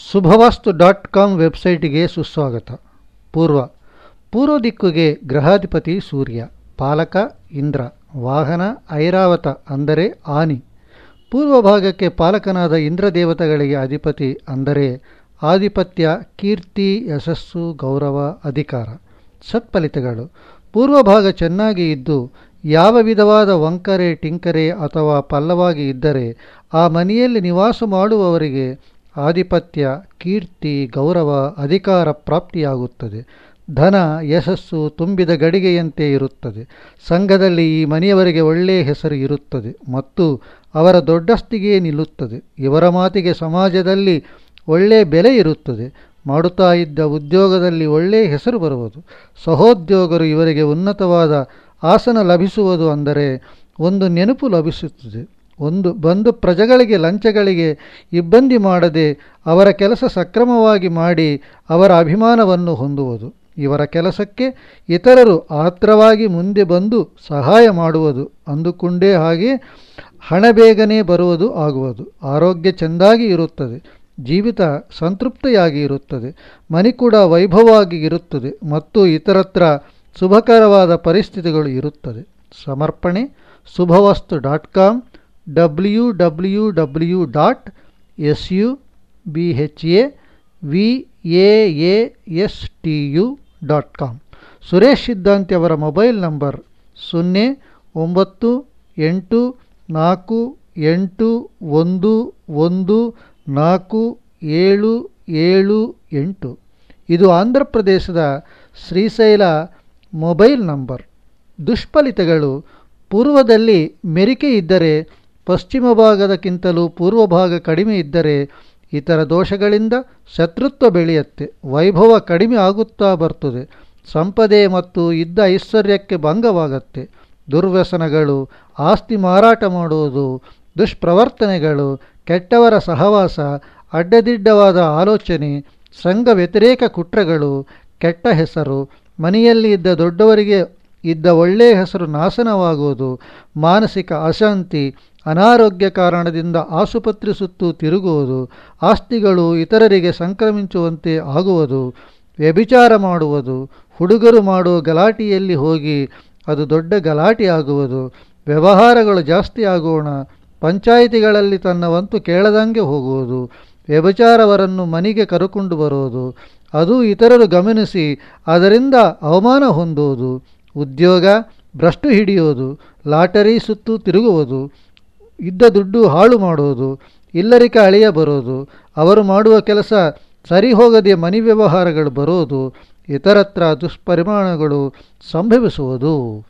ಶುಭವಾಸ್ತು dot com ವೆಬ್ಸೈಟಿಗೆ ಸುಸ್ವಾಗತ ಪೂರ್ವ ಪೂರ್ವ ದಿಕ್ಕುಗೆ ಗ್ರಹಾಧಿಪತಿ ಸೂರ್ಯ ಪಾಲಕ ಇಂದ್ರ ವಾಹನ ಐರಾವತ ಅಂದರೆ ಆನಿ ಪೂರ್ವ ಭಾಗಕ್ಕೆ ಪಾಲಕನಾದ ಇಂದ್ರ ದೇವತೆಗಳಿಗೆ ಅಧಿಪತಿ ಅಂದರೆ ಆಧಿಪತ್ಯ ಕೀರ್ತಿ ಯಶಸ್ಸು ಗೌರವ ಅಧಿಕಾರ ಸತ್ಫಲಿತಗಳು ಪೂರ್ವ ಭಾಗ ಚೆನ್ನಾಗಿ ಇದ್ದು ಯಾವ ವಿಧವಾದ ವಂಕರೆ ಟಿಂಕರೆ ಅಥವಾ ಪಲ್ಲವಾಗಿ ಇದ್ದರೆ ಆ ಮನೆಯಲ್ಲಿ ನಿವಾಸ ಮಾಡುವವರಿಗೆ ಆಧಿಪತ್ಯ ಕೀರ್ತಿ ಗೌರವ ಅಧಿಕಾರ ಪ್ರಾಪ್ತಿಯಾಗುತ್ತದೆ ಧನ ಯಶಸ್ಸು ತುಂಬಿದ ಗಡಿಗೆಯಂತೆ ಇರುತ್ತದೆ ಸಂಘದಲ್ಲಿ ಈ ಮನೆಯವರಿಗೆ ಒಳ್ಳೆಯ ಹೆಸರು ಇರುತ್ತದೆ ಮತ್ತು ಅವರ ದೊಡ್ಡಸ್ತಿಗೆ ನಿಲ್ಲುತ್ತದೆ ಇವರ ಮಾತಿಗೆ ಸಮಾಜದಲ್ಲಿ ಒಳ್ಳೆಯ ಬೆಲೆ ಇರುತ್ತದೆ ಮಾಡುತ್ತಾ ಇದ್ದ ಉದ್ಯೋಗದಲ್ಲಿ ಒಳ್ಳೆಯ ಹೆಸರು ಬರುವುದು ಸಹೋದ್ಯೋಗರು ಇವರಿಗೆ ಉನ್ನತವಾದ ಆಸನ ಲಭಿಸುವುದು ಅಂದರೆ ಒಂದು ನೆನಪು ಲಭಿಸುತ್ತದೆ ಒಂದು ಬಂದು ಪ್ರಜೆಗಳಿಗೆ ಲಂಚಗಳಿಗೆ ಇಬ್ಬಂದಿ ಮಾಡದೆ ಅವರ ಕೆಲಸ ಸಕ್ರಮವಾಗಿ ಮಾಡಿ ಅವರ ಅಭಿಮಾನವನ್ನು ಹೊಂದುವುದು ಇವರ ಕೆಲಸಕ್ಕೆ ಇತರರು ಆತ್ರವಾಗಿ ಮುಂದೆ ಬಂದು ಸಹಾಯ ಮಾಡುವುದು ಅಂದುಕೊಂಡೇ ಹಾಗೆ ಹಣ ಬೇಗನೆ ಬರುವುದು ಆಗುವುದು ಆರೋಗ್ಯ ಚೆಂದಾಗಿ ಇರುತ್ತದೆ ಜೀವಿತ ಸಂತೃಪ್ತಿಯಾಗಿ ಇರುತ್ತದೆ ಮನೆ ಕೂಡ ವೈಭವವಾಗಿ ಇರುತ್ತದೆ ಮತ್ತು ಇತರತ್ರ ಶುಭಕರವಾದ ಪರಿಸ್ಥಿತಿಗಳು ಇರುತ್ತದೆ ಸಮರ್ಪಣೆ Shubhavastu dot com W W W dot S U B H A V A A S T U dot com Suresh Siddhanti ಅವರ ಮೊಬೈಲ್ ನಂಬರ್ ಸೊನ್ನೆ ಒಂಬತ್ತು ಎಂಟು ನಾಲ್ಕು ಎಂಟು ಒಂದು ಒಂದು ನಾಲ್ಕು ಏಳು ಏಳು ಎಂಟು ಇದು ಆಂಧ್ರ ಪ್ರದೇಶದ ಶ್ರೀಶೈಲ ಮೊಬೈಲ್ ನಂಬರ್ ದುಷ್ಫಲಿತಗಳು ಪೂರ್ವದಲ್ಲಿ ಮೆರಿಕೆ ಇದ್ದರೆ ಪಶ್ಚಿಮ ಭಾಗದಕ್ಕಿಂತಲೂ ಪೂರ್ವ ಭಾಗ ಕಡಿಮೆ ಇದ್ದರೆ ಇತರ ದೋಷಗಳಿಂದ ಶತ್ರುತ್ವ ಬೆಳೆಯುತ್ತೆ ವೈಭವ ಕಡಿಮೆ ಆಗುತ್ತಾ ಬರ್ತದೆ ಸಂಪದೆ ಮತ್ತು ಇದ್ದ ಐಶ್ವರ್ಯಕ್ಕೆ ಭಂಗವಾಗತ್ತೆ ದುರ್ವ್ಯಸನಗಳು ಆಸ್ತಿ ಮಾರಾಟ ಮಾಡುವುದು ದುಷ್ಪ್ರವರ್ತನೆಗಳು ಕೆಟ್ಟವರ ಸಹವಾಸ ಅಡ್ಡದಿಡ್ಡವಾದ ಆಲೋಚನೆ ಸಂಘ ವ್ಯತಿರೇಕ ಕುಟ್ರಗಳು ಕೆಟ್ಟ ಹೆಸರು ಮನೆಯಲ್ಲಿ ಇದ್ದ ದೊಡ್ಡವರಿಗೆ ಇದ್ದ ಒಳ್ಳೆಯ ಹೆಸರು ನಾಶನವಾಗುವುದು ಮಾನಸಿಕ ಅಶಾಂತಿ ಅನಾರೋಗ್ಯ ಕಾರಣದಿಂದ ಆಸುಪತ್ರೆ ಸುತ್ತು ತಿರುಗುವುದು ಆಸ್ತಿಗಳು ಇತರರಿಗೆ ಸಂಕ್ರಮಿಸುವಂತೆ ಆಗುವುದು ವ್ಯಭಿಚಾರ ಮಾಡುವುದು ಹುಡುಗರು ಮಾಡುವ ಗಲಾಟೆಯಲ್ಲಿ ಹೋಗಿ ಅದು ದೊಡ್ಡ ಗಲಾಟೆ ಆಗುವುದು ವ್ಯವಹಾರಗಳು ಜಾಸ್ತಿ ಆಗೋಣ ಪಂಚಾಯಿತಿಗಳಲ್ಲಿ ತನ್ನ ವಂತು ಕೇಳದಂಗೆ ಹೋಗುವುದು ವ್ಯಭಿಚಾರವರನ್ನು ಮನೆಗೆ ಕರೆಕೊಂಡು ಬರುವುದು ಅದು ಇತರರು ಗಮನಿಸಿ ಅದರಿಂದ ಅವಮಾನ ಹೊಂದುವುದು ಉದ್ಯೋಗ ಭ್ರಷ್ಟು ಹಿಡಿಯೋದು ಲಾಟರಿ ಸುತ್ತು ತಿರುಗುವುದು ಇದ್ದ ದುಡ್ಡು ಹಾಳು ಮಾಡುವುದು ಇಲ್ಲರಿಕ ಅಳಿಯ ಬರೋದು ಅವರು ಮಾಡುವ ಕೆಲಸ ಸರಿ ಹೋಗದೆ ಮನೆ ವ್ಯವಹಾರಗಳು ಬರೋದು ಇತರತ್ರ ದುಷ್ಪರಿಮಾಣಗಳು ಸಂಭವಿಸುವುದು